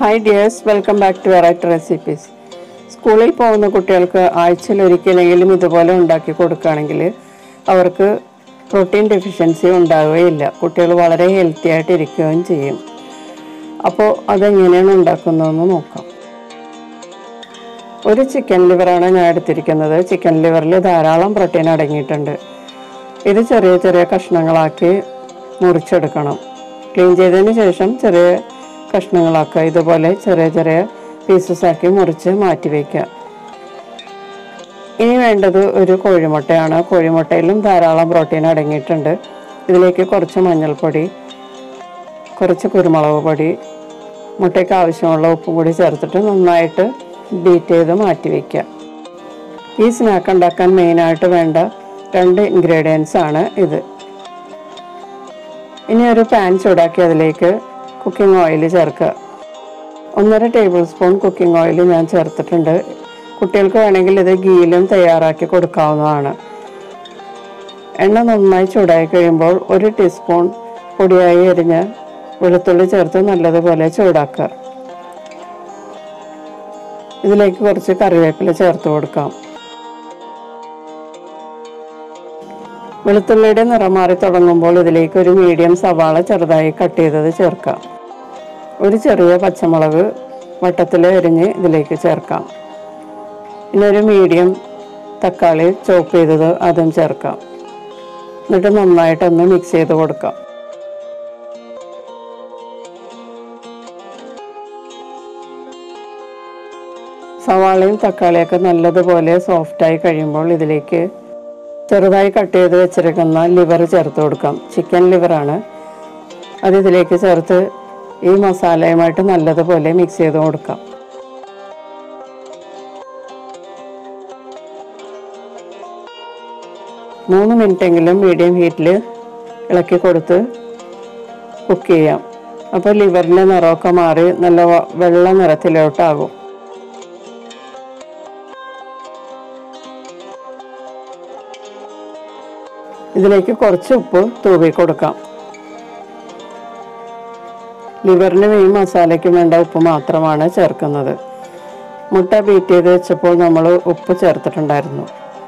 hi dears welcome back to variety recipes സ്കൂളിൽ പോകുന്ന കുട്ടികൾക്ക് ആഴ്ചയിൽ ഒരിക്കലെങ്കിലും ഇതുപോലെ ഉണ്ടാക്കി കൊടുക്കുകയാണെങ്കിൽ അവർക്ക് പ്രോട്ടീൻ ഡെഫിഷ്യൻസി ഉണ്ടാവുകയില്ല കുട്ടികൾ വളരെ ഹെൽത്തി ആയിട്ട് ഇരിക്കുകയും ചെയ്യും അപ്പോൾ അതെങ്ങനെയാണ് ഉണ്ടാക്കുന്നതെന്ന് നോക്കാം ഒരു ചിക്കൻ ലിവറാണ് ഞാൻ എടുത്തിരിക്കുന്നത് ചിക്കൻ ലിവറിൽ ധാരാളം പ്രോട്ടീൻ അടങ്ങിയിട്ടുണ്ട് ഇത് ചെറിയ ചെറിയ കഷ്ണങ്ങളാക്കി മുറിച്ചെടുക്കണം ക്ലീൻ ചെയ്തതിന് ശേഷം ചെറിയ കഷ്ണങ്ങളാക്കുക ഇതുപോലെ ചെറിയ ചെറിയ പീസസ് ആക്കി മുറിച്ച് മാറ്റി വയ്ക്കുക ഇനി വേണ്ടത് ഒരു കോഴിമുട്ടയാണ് കോഴിമുട്ടയിലും ധാരാളം പ്രോട്ടീൻ അടങ്ങിയിട്ടുണ്ട് ഇതിലേക്ക് കുറച്ച് മഞ്ഞൾപ്പൊടി കുറച്ച് കുരുമുളക് പൊടി മുട്ടയ്ക്ക് ആവശ്യമുള്ള ഉപ്പും കൂടി ചേർത്തിട്ട് നന്നായിട്ട് ബീറ്റ് ചെയ്ത് മാറ്റി വയ്ക്കുക ഈ സ്നാക്ക് ഉണ്ടാക്കാൻ മെയിനായിട്ട് വേണ്ട രണ്ട് ഇൻഗ്രീഡിയൻസ് ആണ് ഇത് ഇനി ഒരു പാൻ ചൂടാക്കി അതിലേക്ക് കുക്കിംഗ് ഓയിൽ ചേർക്കുക ഒന്നര ടേബിൾ സ്പൂൺ കുക്കിംഗ് ഓയിൽ ഞാൻ ചേർത്തിട്ടുണ്ട് കുട്ടികൾക്ക് വേണമെങ്കിൽ ഇത് ഗീയിലും തയ്യാറാക്കി കൊടുക്കാവുന്നതാണ് എണ്ണ നന്നായി ചൂടായി കഴിയുമ്പോൾ ഒരു ടീസ്പൂൺ പൊടിയായി എരിഞ്ഞ് വെളുത്തുള്ളി ചേർത്ത് നല്ലതുപോലെ ചൂടാക്കുക ഇതിലേക്ക് കുറച്ച് കറിവേപ്പില ചേർത്ത് കൊടുക്കാം വെളുത്തുള്ളിയുടെ നിറം മാറി തുടങ്ങുമ്പോൾ ഇതിലേക്ക് ഒരു മീഡിയം സവാള ചെറുതായി കട്ട് ചെയ്തത് ചേർക്കാം ഒരു ചെറിയ പച്ചമുളക് വട്ടത്തിൽ എരിഞ്ഞ് ഇതിലേക്ക് ചേർക്കാം പിന്നെ ഒരു മീഡിയം തക്കാളി ചോപ്പ് ചെയ്തത് അതും ചേർക്കാം എന്നിട്ട് നന്നായിട്ടൊന്ന് മിക്സ് ചെയ്ത് കൊടുക്കാം സവാളയും തക്കാളിയൊക്കെ നല്ലതുപോലെ സോഫ്റ്റായി കഴിയുമ്പോൾ ഇതിലേക്ക് ചെറുതായി കട്ട് ചെയ്ത് വെച്ചിരിക്കുന്ന ലിവർ ചേർത്ത് കൊടുക്കാം ചിക്കൻ ലിവറാണ് അത് ഇതിലേക്ക് ചേർത്ത് ഈ മസാലയുമായിട്ട് നല്ലതുപോലെ മിക്സ് ചെയ്ത് കൊടുക്കാം മൂന്ന് മിനിറ്റെങ്കിലും മീഡിയം ഹീറ്റിൽ ഇളക്കി കൊടുത്ത് കുക്ക് ചെയ്യാം അപ്പോൾ ലിവറിൻ്റെ നിറമൊക്കെ മാറി നല്ല വ- വെള്ള നിറത്തിലോട്ടാകും ഇതിലേക്ക് കുറച്ച് ഉപ്പ് തൂവി കൊടുക്കാം ലിവറിനും ഈ മസാലയ്ക്കും വേണ്ട ഉപ്പ് മാത്രമാണ് ചേർക്കുന്നത് മുട്ട ബീറ്റ് ചെയ്ത് വെച്ചപ്പോൾ നമ്മൾ ഉപ്പ് ചേർത്തിട്ടുണ്ടായിരുന്നു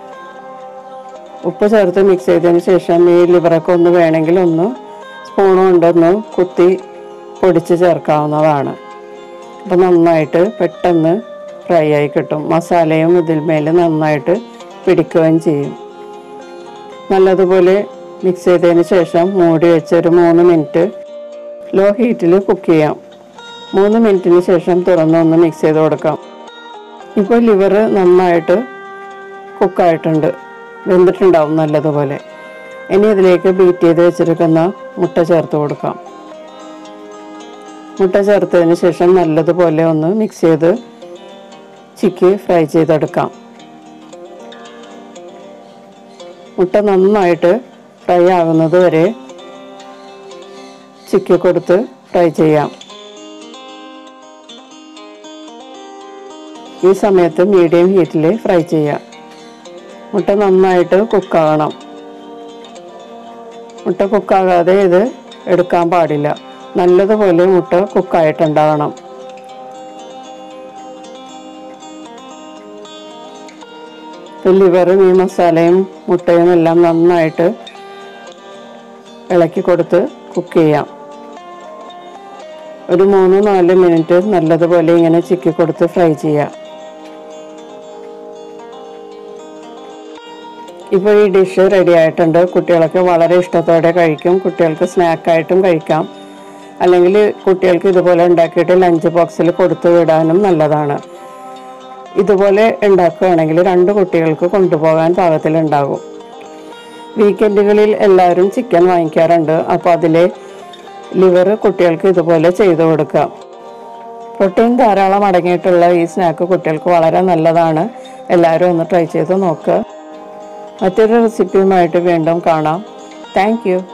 ഉപ്പ് ചേർത്ത് മിക്സ് ചെയ്തതിന് ശേഷം ഈ ലിവറൊക്കെ ഒന്ന് വേണമെങ്കിൽ ഒന്ന് സ്പൂൺ കൊണ്ടൊന്ന് കുത്തി പൊടിച്ച് ചേർക്കാവുന്നതാണ് അപ്പം നന്നായിട്ട് പെട്ടെന്ന് ഫ്രൈ ആയി കിട്ടും മസാലയും ഇതിൽ മേലെ നന്നായിട്ട് പിടിക്കുകയും ചെയ്യും നല്ലതുപോലെ മിക്സ് ചെയ്തതിന് ശേഷം മൂടി വെച്ച് ഒരു മൂന്ന് മിനിറ്റ് ലോ ഹീറ്റിൽ കുക്ക് ചെയ്യാം മൂന്ന് മിനിറ്റിന് ശേഷം തുറന്നൊന്ന് മിക്സ് ചെയ്ത് കൊടുക്കാം ഇപ്പോൾ ലിവർ നന്നായിട്ട് കുക്കായിട്ടുണ്ട് വെന്തിട്ടുണ്ടാവും നല്ലതുപോലെ ഇനി ഇതിലേക്ക് ബീറ്റ് ചെയ്ത് വെച്ചിരിക്കുന്ന മുട്ട ചേർത്ത് കൊടുക്കാം മുട്ട ചേർത്തതിന് ശേഷം നല്ലതുപോലെ ഒന്ന് മിക്സ് ചെയ്ത് ചിക്കി ഫ്രൈ ചെയ്തെടുക്കാം മുട്ട നന്നായിട്ട് ഫ്രൈ ആകുന്നത് വരെ ചിക്കി കൊടുത്ത് ഫ്രൈ ചെയ്യാം ഈ സമയത്ത് മീഡിയം ഹീറ്റിൽ ഫ്രൈ ചെയ്യാം മുട്ട നന്നായിട്ട് കുക്കാകണം മുട്ട കുക്കാകാതെ ഇത് എടുക്കാൻ പാടില്ല നല്ലതുപോലെ മുട്ട കുക്കായിട്ടുണ്ടാകണം ലിവറും ഈ മസാലയും മുട്ടയും എല്ലാം നന്നായിട്ട് ഇളക്കി കൊടുത്ത് കുക്ക് ചെയ്യാം ഒരു മൂന്ന് നാല് മിനിറ്റ് നല്ലതുപോലെ ഇങ്ങനെ ചിക്കി കൊടുത്ത് ഫ്രൈ ചെയ്യാം ഇപ്പോൾ ഈ ഡിഷ് റെഡി ആയിട്ടുണ്ട് കുട്ടികളൊക്കെ വളരെ ഇഷ്ടത്തോടെ കഴിക്കും കുട്ടികൾക്ക് സ്നാക്കായിട്ടും കഴിക്കാം അല്ലെങ്കിൽ കുട്ടികൾക്ക് ഇതുപോലെ ഉണ്ടാക്കിയിട്ട് ലഞ്ച് ബോക്സിൽ കൊടുത്തു വിടാനും നല്ലതാണ് ഇതുപോലെ ഉണ്ടാക്കുകയാണെങ്കിൽ രണ്ട് കുട്ടികൾക്ക് കൊണ്ടുപോകാൻ പാകത്തിലുണ്ടാകും വീക്കെൻഡുകളിൽ എല്ലാവരും ചിക്കൻ വാങ്ങിക്കാറുണ്ട് അപ്പോൾ അതിലെ ലിവർ കുട്ടികൾക്ക് ഇതുപോലെ ചെയ്തു കൊടുക്കാം പ്രോട്ടീൻ ധാരാളം അടങ്ങിയിട്ടുള്ള ഈ സ്നാക്ക് കുട്ടികൾക്ക് വളരെ നല്ലതാണ് എല്ലാവരും ഒന്ന് ട്രൈ ചെയ്ത് നോക്കുക മറ്റൊരു റെസിപ്പിയുമായിട്ട് വീണ്ടും കാണാം താങ്ക് യു